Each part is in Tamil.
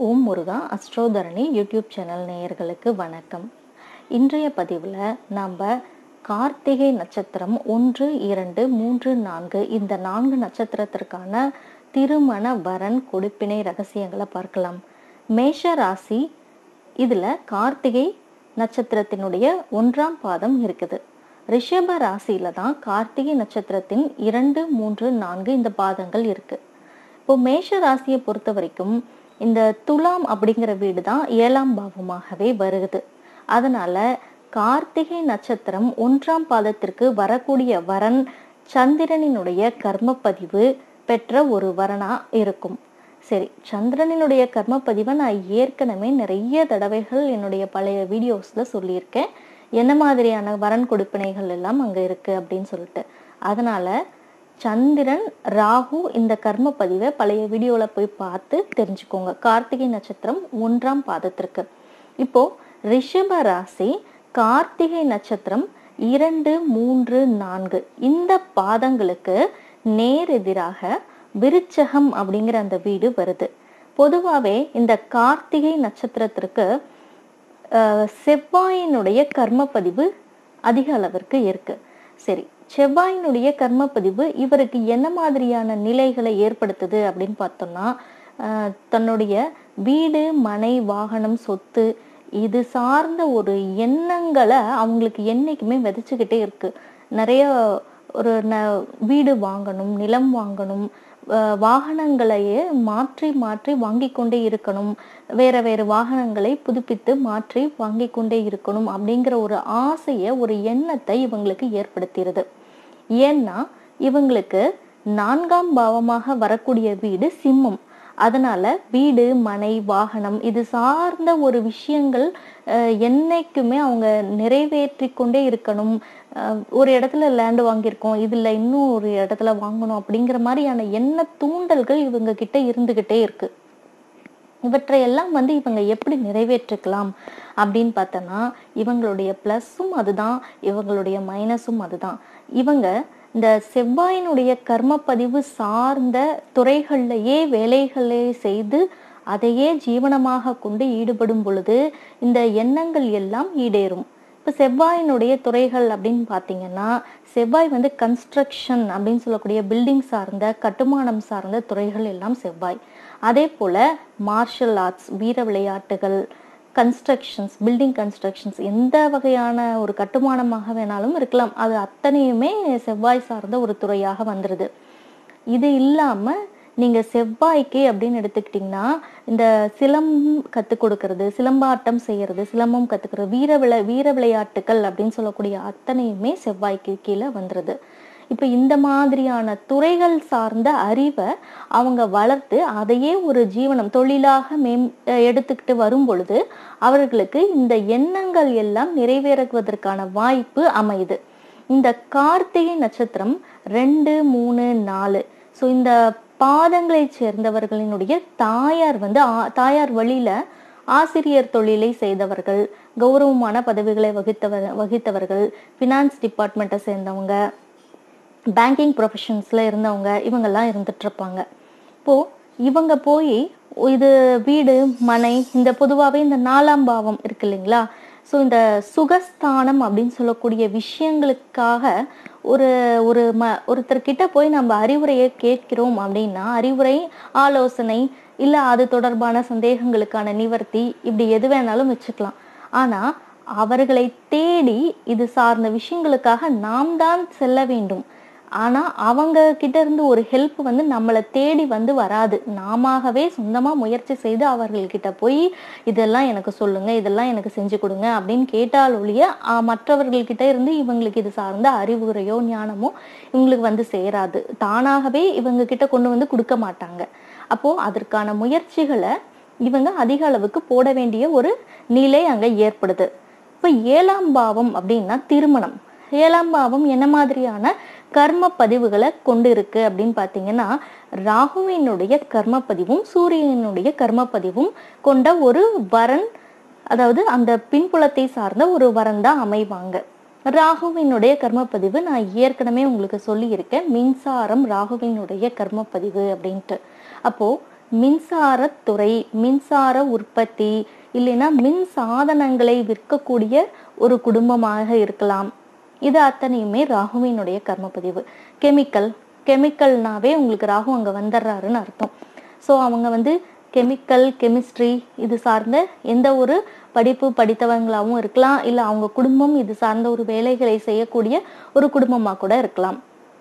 ஓம் முருகா அஸ்ட்ரோதரணி யூடியூப் சேனல் நேயர்களுக்கு வணக்கம் இன்றைய பதிவில் நாம் கார்த்திகை நட்சத்திரம் ஒன்று இரண்டு மூன்று நான்கு இந்த நான்கு நட்சத்திரத்திற்கான திருமண வரன் கொடுப்பினை ரகசியங்களை பார்க்கலாம் மேஷ ராசி இதில் கார்த்திகை நட்சத்திரத்தினுடைய ஒன்றாம் பாதம் இருக்குது ரிஷப ராசியில தான் கார்த்திகை நட்சத்திரத்தின் இரண்டு மூன்று நான்கு இந்த பாதங்கள் இருக்கு இப்போ மேஷ ராசியை பொறுத்த வரைக்கும் இந்த துலாம் அப்படிங்கிற வீடு தான் ஏழாம் பாவமாகவே வருகுது அதனால கார்த்திகை நட்சத்திரம் ஒன்றாம் பாதத்திற்கு வரக்கூடிய வரன் சந்திரனினுடைய கர்மப்பதிவு பெற்ற ஒரு வரனா இருக்கும் சரி சந்திரனினுடைய கர்மப்பதிவை நான் ஏற்கனவே நிறைய தடவைகள் என்னுடைய பழைய வீடியோஸ்ல சொல்லியிருக்கேன் என்ன மாதிரியான வரன் கொடுப்பினைகள் எல்லாம் அங்க இருக்கு அப்படின்னு சொல்லிட்டு அதனால சந்திரன் ராகு இந்த கர்ம பதிவை பழைய வீடியோல போய் பார்த்து தெரிஞ்சுக்கோங்க கார்த்திகை நட்சத்திரம் ஒன்றாம் பாதத்திற்கு இப்போ ரிஷப ராசி கார்த்திகை நட்சத்திரம் இரண்டு மூன்று நான்கு இந்த பாதங்களுக்கு நேர் எதிராக விருச்சகம் அப்படிங்கிற அந்த வீடு வருது பொதுவாகவே இந்த கார்த்திகை நட்சத்திரத்திற்கு அஹ், செவ்வாயினுடைய கர்மப்பதிவு அதிக அளவிற்கு இருக்கு சரி செவ்வாயினுடைய கர்மப்பதிவு இவருக்கு என்ன மாதிரியான நிலைகளை ஏற்படுத்துது அப்படின்னு பார்த்தோம்னா அஹ், தன்னுடைய வீடு மனை வாகனம் சொத்து இது சார்ந்த ஒரு எண்ணங்களை அவங்களுக்கு என்னைக்குமே விதைச்சுக்கிட்டே இருக்கு நிறைய ஒரு ந வீடு வாங்கணும் நிலம் வாங்கணும் அஹ் வாகனங்களையே மாற்றி மாற்றி வாங்கி கொண்டே இருக்கணும் வேற வேற வாகனங்களை புதுப்பித்து மாற்றி வாங்கி கொண்டே இருக்கணும் அப்படிங்கிற ஒரு ஆசையை ஒரு எண்ணத்தை இவங்களுக்கு ஏற்படுத்திடுது ஏன்னா இவங்களுக்கு நான்காம் பாவமாக வரக்கூடிய வீடு சிம்மம் அதனால வீடு மனை வாகனம் இது சார்ந்த ஒரு விஷயங்கள் அஹ், என்னைக்குமே அவங்க நிறைவேற்றி கொண்டே இருக்கணும் அஹ், ஒரு இடத்துல லேண்ட் வாங்கியிருக்கோம் இதுல இன்னும் ஒரு இடத்துல வாங்கணும் அப்படிங்கிற மாதிரியான எண்ண தூண்டல்கள் இவங்க கிட்ட இருந்துகிட்டே இருக்கு இவற்றையெல்லாம் வந்து இவங்க எப்படி நிறைவேற்றிக்கலாம் அப்படின்னு பார்த்தோன்னா இவங்களுடைய ப்ளஸ்ஸும் அதுதான் இவங்களுடைய மைனஸும் அதுதான் இவங்க இந்த செவ்வாயினுடைய கர்மப்பதிவு சார்ந்த துறைகள்லையே வேலைகளை செய்து அதையே ஜீவனமாக கொண்டு ஈடுபடும் பொழுது இந்த எண்ணங்கள் எல்லாம் ஈடேறும் இப்போ செவ்வாயினுடைய துறைகள் அப்படின்னு பார்த்தீங்கன்னா செவ்வாய் வந்து கன்ஸ்ட்ரக்ஷன் அப்படின்னு சொல்லக்கூடிய பில்டிங் சார்ந்த கட்டுமானம் சார்ந்த துறைகள் எல்லாம் செவ்வாய் அதே போல மார்ஷல் ஆர்ட்ஸ் வீர விளையாட்டுகள் கன்ஸ்ட்ரக்ஷன்ஸ் பில்டிங் கன்ஸ்ட்ரக்ஷன்ஸ் எந்த வகையான ஒரு கட்டுமானமாக வேணாலும் இருக்கலாம் அது அத்தனையுமே செவ்வாய் சார்ந்த ஒரு துறையாக வந்துடுது இது இல்லாம நீங்க செவ்வாய்க்கு அப்படின்னு எடுத்துக்கிட்டிங்கன்னா இந்த சிலம்பம் கற்றுக் கொடுக்கறது சிலம்பாட்டம் செய்யறது சிலம்பம் கத்துக்கிறது வீர விளை வீர விளையாட்டுகள் அப்படின்னு சொல்லக்கூடிய அத்தனையுமே செவ்வாய்க்கு கீழே வந்துடுது இப்போ இந்த மாதிரியான துறைகள் சார்ந்த அறிவை அவங்க வளர்த்து அதையே ஒரு ஜீவனம் தொழிலாக மேம் எடுத்துக்கிட்டு வரும் பொழுது அவர்களுக்கு இந்த எண்ணங்கள் எல்லாம் நிறைவேறுவதற்கான வாய்ப்பு அமையுது இந்த கார்த்திகை நட்சத்திரம் ரெண்டு மூணு நாலு ஸோ இந்த பாதங்களை சேர்ந்தவர்களினுடைய தாயார் வந்து ஆ- தாயார் வழியில ஆசிரியர் தொழிலை செய்தவர்கள் கௌரவமான பதவிகளை வகித்தவர் வகித்தவர்கள் ஃபினான்ஸ் டிபார்ட்மெண்ட்டை சேர்ந்தவங்க பேங்கிங் ப்ரொஃபஷன்ஸ்ல இருந்தவங்க இவங்கெல்லாம் இருந்துட்டு இருப்பாங்க இப்போ இவங்க போய் இது வீடு மனை இந்த பொதுவாகவே இந்த நாலாம் பாவம் இருக்கு இல்லைங்களா ஸோ இந்த சுகஸ்தானம் அப்படின்னு சொல்லக்கூடிய விஷயங்களுக்காக ஒரு ஒரு ம ஒருத்தர்கிட்ட போய் நம்ம அறிவுரையை கேட்கிறோம் அப்படின்னா அறிவுரை ஆலோசனை இல்லை அது தொடர்பான சந்தேகங்களுக்கான நிவர்த்தி இப்படி எது வேணாலும் வச்சுக்கலாம் ஆனால் அவர்களை தேடி இது சார்ந்த விஷயங்களுக்காக நாம் தான் செல்ல வேண்டும் ஆனா அவங்க கிட்ட இருந்து ஒரு ஹெல்ப் வந்து நம்மளை தேடி வந்து வராது நாமவே சொந்தமா முயற்சி செய்து அவர்கள்கிட்ட போய் இதெல்லாம் எனக்கு சொல்லுங்க இதெல்லாம் எனக்கு செஞ்சு கொடுங்க அப்படின்னு கேட்டால் ஒழிய ஆஹ், மற்றவர்கள்கிட்ட இருந்து இவங்களுக்கு இது சார்ந்த அறிவுரையோ ஞானமோ இவங்களுக்கு வந்து சேராது தானாகவே இவங்க கிட்ட கொண்டு வந்து கொடுக்க மாட்டாங்க அப்போ அதற்கான முயற்சிகளை இவங்க அதிக அளவுக்கு போட வேண்டிய ஒரு நிலை அங்க ஏற்படுது இப்ப ஏழாம் பாவம் அப்படின்னா திருமணம் ஏழாம் பாவம் என்ன மாதிரியான கர்ம பதிவுகளை கொண்டு இருக்கு அப்படின்னு பார்த்தீங்கன்னா ராகுவினுடைய கர்ம பதிவும் சூரியனுடைய கர்ம பதிவும் கொண்ட ஒரு வரன் அதாவது அந்த பின்புலத்தை சார்ந்த ஒரு வரன் தான் அமைவாங்க ராகுவினுடைய கர்மப்பதிவு நான் ஏற்கனவே உங்களுக்கு சொல்லியிருக்கேன் மின்சாரம் ராகுவினுடைய கர்மப்பதிவு அப்படின்ட்டு அப்போ மின்சாரத்துறை மின்சார உற்பத்தி இல்லைன்னா மின் சாதனங்களை விற்கக்கூடிய ஒரு குடும்பமாக இருக்கலாம் இது அத்தனையுமே ராகுவினுடைய கர்மப்பதிவு கெமிக்கல் கெமிக்கல்னாவே உங்களுக்கு ராகு அங்கே வந்துடுறாருன்னு அர்த்தம் ஸோ அவங்க வந்து கெமிக்கல் கெமிஸ்ட்ரி இது சார்ந்த எந்த ஒரு படிப்பு படித்தவங்களாகவும் இருக்கலாம் இல்லை அவங்க குடும்பம் இது சார்ந்த ஒரு வேலைகளை செய்யக்கூடிய ஒரு குடும்பமாக கூட இருக்கலாம்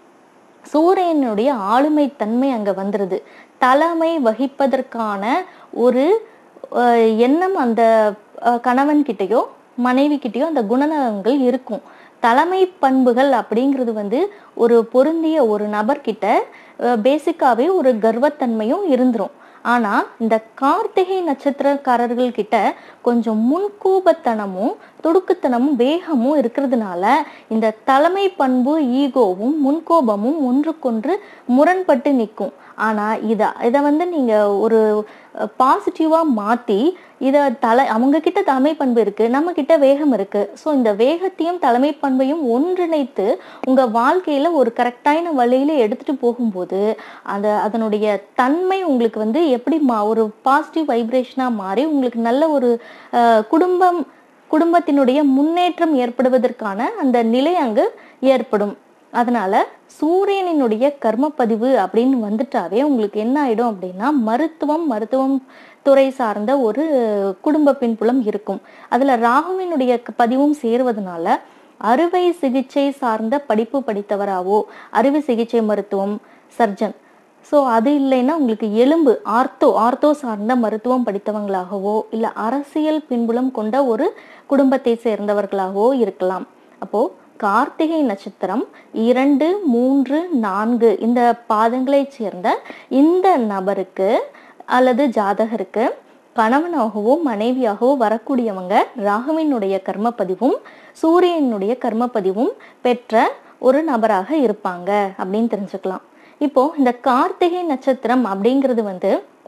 சூரியனுடைய ஆளுமை தன்மை அங்க வந்துருது தலைமை வகிப்பதற்கான ஒரு அஹ், எண்ணம் அந்த அஹ், கணவன்கிட்டயோ மனைவி கிட்டயோ அந்த குணநலங்கள் இருக்கும் தலைமை பண்புகள் அப்படிங்கிறது வந்து ஒரு பொருந்திய ஒரு நபர்கிட்ட பேசிக்காவே ஒரு கர்வத்தன்மையும் இருந்துரும் ஆனா இந்த கார்த்திகை நட்சத்திரக்காரர்கள் கிட்ட கொஞ்சம் முன்கோபத்தனமும் துடுக்குத்தனமும் வேகமும் இருக்கிறதுனால இந்த தலைமை பண்பு ஈகோவும் முன்கோபமும் ஒன்றுக்கொன்று முரண்பட்டு நிற்கும் ஆனா இத இத வந்து நீங்க ஒரு பாசிட்டிவா மாத்தி இத தலை அவங்க கிட்ட தலைமை பண்பு இருக்கு நம்ம கிட்ட வேகம் இருக்கு ஸோ இந்த வேகத்தையும் தலைமை பண்பையும் ஒன்றிணைத்து உங்க வாழ்க்கையில ஒரு கரெக்டான வழியில எடுத்துட்டு போகும்போது அந்த அதனுடைய தன்மை உங்களுக்கு வந்து எப்படி மா ஒரு பாசிட்டிவ் வைப்ரேஷனா மாறி உங்களுக்கு நல்ல ஒரு அஹ், குடும்பம் குடும்பத்தினுடைய முன்னேற்றம் ஏற்படுவதற்கான அந்த நிலை அங்கு ஏற்படும் அதனால சூரியனினுடைய கர்மப்பதிவு அப்படின்னு வந்துட்டாவே உங்களுக்கு என்ன ஆயிடும் அப்படின்னா மருத்துவம் மருத்துவம் துறை சார்ந்த ஒரு குடும்ப பின்புலம் இருக்கும் அதுல ராகுவினுடைய க- பதிவும் சேருவதனால அறுவை சிகிச்சை சார்ந்த படிப்பு படித்தவராவோ அறுவை சிகிச்சை மருத்துவம் சர்ஜன் ஸோ அது இல்லைன்னா உங்களுக்கு எலும்பு ஆர்த்தோ ஆர்த்தோ சார்ந்த மருத்துவம் படித்தவங்களாகவோ இல்லை அரசியல் பின்புலம் கொண்ட ஒரு குடும்பத்தை சேர்ந்தவர்களாகவோ இருக்கலாம் அப்போ கார்த்திகை நட்சத்திரம் இரண்டு மூன்று நான்கு இந்த பாதங்களைச் சேர்ந்த இந்த நபருக்கு அல்லது ஜாதகருக்கு கணவனாகவோ மனைவியாகவோ வரக்கூடியவங்க ராகுவினுடைய கர்மப்பதிவும் சூரியனுடைய கர்மப்பதிவும் பெற்ற ஒரு நபராக இருப்பாங்க அப்படின்னு தெரிஞ்சுக்கலாம் இப்போ இந்த கார்த்திகை நட்சத்திரம் அப்படிங்கிறது வந்து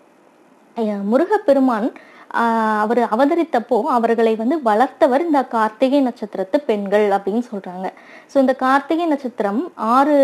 அஹ் முருகப்பெருமான் ஆஹ் அவர் அவதரித்தப்போ அவர்களை வந்து வளர்த்தவர் இந்த கார்த்திகை நட்சத்திரத்து பெண்கள் அப்படின்னு சொல்றாங்க ஸோ இந்த கார்த்திகை நட்சத்திரம் ஆறு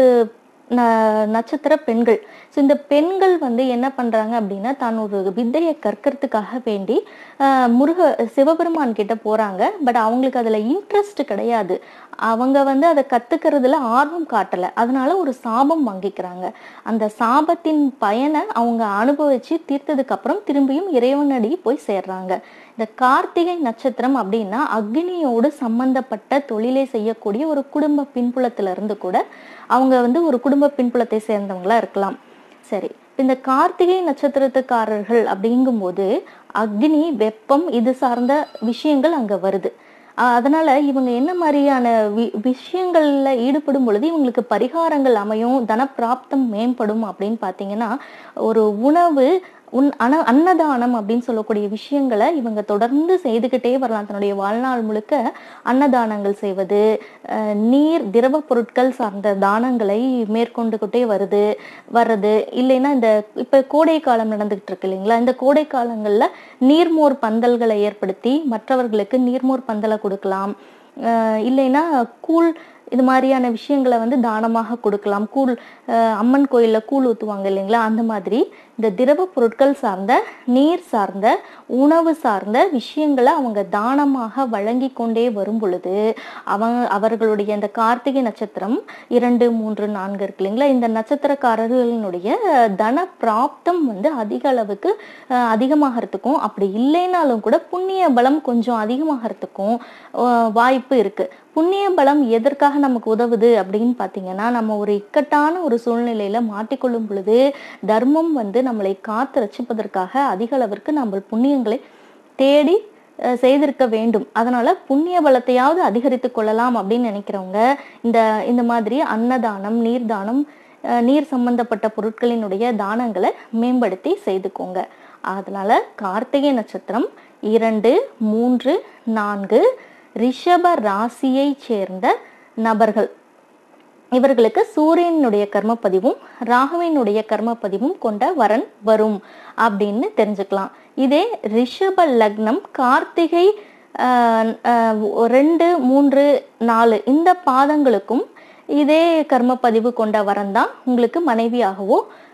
ந- நட்சத்திர பெண்கள் ஸோ இந்த பெண்கள் வந்து என்ன பண்றாங்க அப்படின்னா தான் ஒரு வித்தையை கற்கிறதுக்காக வேண்டி ஆஹ் முருக சிவபெருமான் கிட்ட போறாங்க பட் அவங்களுக்கு அதுல இன்ட்ரெஸ்ட் கிடையாது அவங்க வந்து அதை கத்துக்கிறதுல ஆர்வம் காட்டல அதனால ஒரு சாபம் வாங்கிக்கிறாங்க அந்த சாபத்தின் பயனை அவங்க அனுபவிச்சு தீர்த்ததுக்கு அப்புறம் திரும்பியும் இறைவனடி போய் சேர்றாங்க இந்த கார்த்திகை நட்சத்திரம் அப்படின்னா அக்னியோடு சம்பந்தப்பட்ட தொழிலை செய்யக்கூடிய ஒரு குடும்ப பின்புலத்துல இருந்து கூட அவங்க வந்து ஒரு குடும்ப பின்புலத்தை சேர்ந்தவங்களா இருக்கலாம் சரி இந்த கார்த்திகை நட்சத்திரத்துக்காரர்கள் அப்படிங்கும்போது அக்னி வெப்பம் இது சார்ந்த விஷயங்கள் அங்க வருது அஹ் அதனால இவங்க என்ன மாதிரியான வி விஷயங்கள்ல ஈடுபடும் பொழுது இவங்களுக்கு பரிகாரங்கள் அமையும் தனப்பிராப்தம் மேம்படும் அப்படின்னு பார்த்தீங்கன்னா ஒரு உணவு உன் அன அன்னதானம் அப்படின்னு சொல்லக்கூடிய விஷயங்களை இவங்க தொடர்ந்து செய்துக்கிட்டே வரலாம் தன்னுடைய வாழ்நாள் முழுக்க அன்னதானங்கள் செய்வது அஹ் நீர் திரவ பொருட்கள் சார்ந்த தானங்களை மேற்கொண்டுகிட்டே வருது வர்றது இல்லைன்னா இந்த இப்ப கோடை காலம் நடந்துகிட்டு இருக்கு இல்லைங்களா இந்த கோடை காலங்கள்ல நீர்மோர் பந்தல்களை ஏற்படுத்தி மற்றவர்களுக்கு நீர்மோர் பந்தலை கொடுக்கலாம் அஹ் இல்லைன்னா கூழ் இது மாதிரியான விஷயங்களை வந்து தானமாக கொடுக்கலாம் கூழ் அஹ் அம்மன் கோயில்ல கூழ் ஊத்துவாங்க இல்லைங்களா அந்த மாதிரி இந்த திரவ பொருட்கள் சார்ந்த நீர் சார்ந்த உணவு சார்ந்த விஷயங்களை அவங்க தானமாக வழங்கி கொண்டே வரும் பொழுது அவங்க அவர்களுடைய இந்த கார்த்திகை நட்சத்திரம் இரண்டு மூன்று நான்கு இருக்கு இல்லைங்களா இந்த நட்சத்திரக்காரர்களினுடைய தன பிராப்தம் வந்து அதிக அளவுக்கு அஹ், அதிகமாகறதுக்கும் அப்படி இல்லைனாலும் கூட புண்ணிய பலம் கொஞ்சம் அதிகமாகறதுக்கும் அஹ், வாய்ப்பு இருக்கு புண்ணிய பலம் எதற்காக நமக்கு உதவுது அப்படின்னு பார்த்தீங்கன்னா நம்ம ஒரு இக்கட்டான ஒரு சூழ்நிலையில மாட்டிக்கொள்ளும் பொழுது தர்மம் வந்து நம்மளை காத்து ரட்சிப்பதற்காக அதிக அளவிற்கு நம்ம புண்ணியங்களை தேடி அஹ், செய்திருக்க வேண்டும் அதனால புண்ணிய பலத்தையாவது அதிகரித்து கொள்ளலாம் அப்படின்னு நினைக்கிறவங்க இந்த இந்த மாதிரி அன்னதானம் நீர்தானம் அஹ், நீர் சம்பந்தப்பட்ட பொருட்களினுடைய தானங்களை மேம்படுத்தி செய்துக்கோங்க அதனால கார்த்திகை நட்சத்திரம் இரண்டு மூன்று நான்கு ரிஷப ராசியை சேர்ந்த நபர்கள் இவர்களுக்கு சூரியனுடைய கர்மப்பதிவும் ராகுவினுடைய கர்மப்பதிவும் கொண்ட வரன் வரும் அப்படின்னு தெரிஞ்சுக்கலாம் இதே ரிஷப லக்னம் கார்த்திகை ஆஹ், ஆஹ், ரெண்டு மூன்று நாலு இந்த பாதங்களுக்கும் இதே கர்மப்பதிவு கொண்ட வரன் தான் உங்களுக்கு மனைவியாகவோ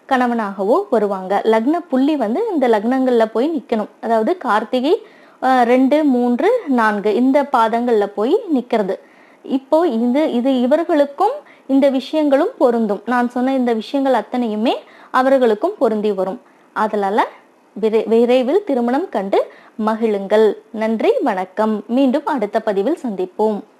கணவனாகவோ வருவாங்க லக்ன புள்ளி வந்து இந்த லக்னங்கள்ல போய் நிக்கணும் அதாவது கார்த்திகை அஹ், ரெண்டு மூன்று நான்கு இந்த பாதங்கள்ல போய் நிக்கிறது இப்போ இது இது இவர்களுக்கும் இந்த விஷயங்களும் பொருந்தும் நான் சொன்ன இந்த விஷயங்கள் அத்தனையுமே அவர்களுக்கும் பொருந்தி வரும் அதனால விரை விரைவில் திருமணம் கண்டு மகிழுங்கள் நன்றி வணக்கம் மீண்டும் அடுத்த பதிவில் சந்திப்போம்